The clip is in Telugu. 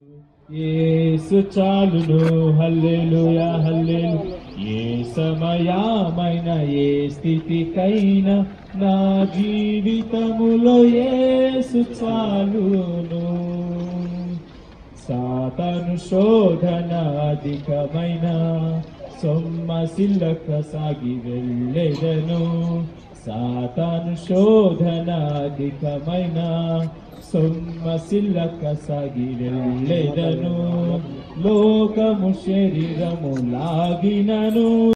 యేసు చాలును హల్లెలూయా హల్లెలు ఏ సమయమైన ఏ స్థితికైనా నా జీవితములో యేసు చాలును సాతను శోధన అధికమైన సొమ్మసిల్లక సాగి వెళ్ళెదను సాతాను శోధన అధికమైన సొమ్మసిల్లక సాగి వెళ్ళెదను లోకము శరీరము లాగినను